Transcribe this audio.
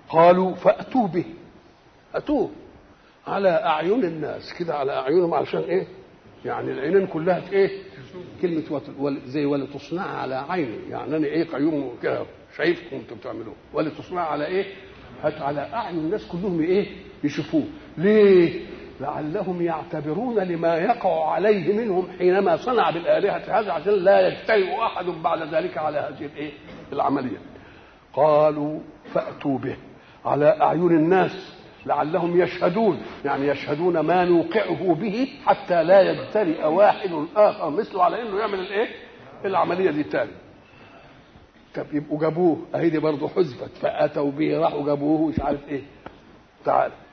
قالوا فاتوا به اتوه على اعين الناس كده على اعينهم عشان ايه يعني العينين كلها في ايه كلمه وت... ول... زي ولتصنع على عيني يعني انا ايه قيوم كده شايفكم انتم بتعملوه ولتصنع على ايه هات على اعين الناس كلهم ايه يشوفوه ليه لعلهم يعتبرون لما يقع عليه منهم حينما صنع بالآلهة هذا عشان لا يجترئ أحد بعد ذلك على هذه الإيه؟ العملية قالوا فأتوا به على أعين الناس لعلهم يشهدون يعني يشهدون ما نوقعه به حتى لا يجترئ واحد آخر مثله على إنه يعمل الإيه؟ العملية دي تاني طب يبقوا جابوه أهي دي برضه حزبت فأتوا به راحوا جابوه مش عارف إيه تعال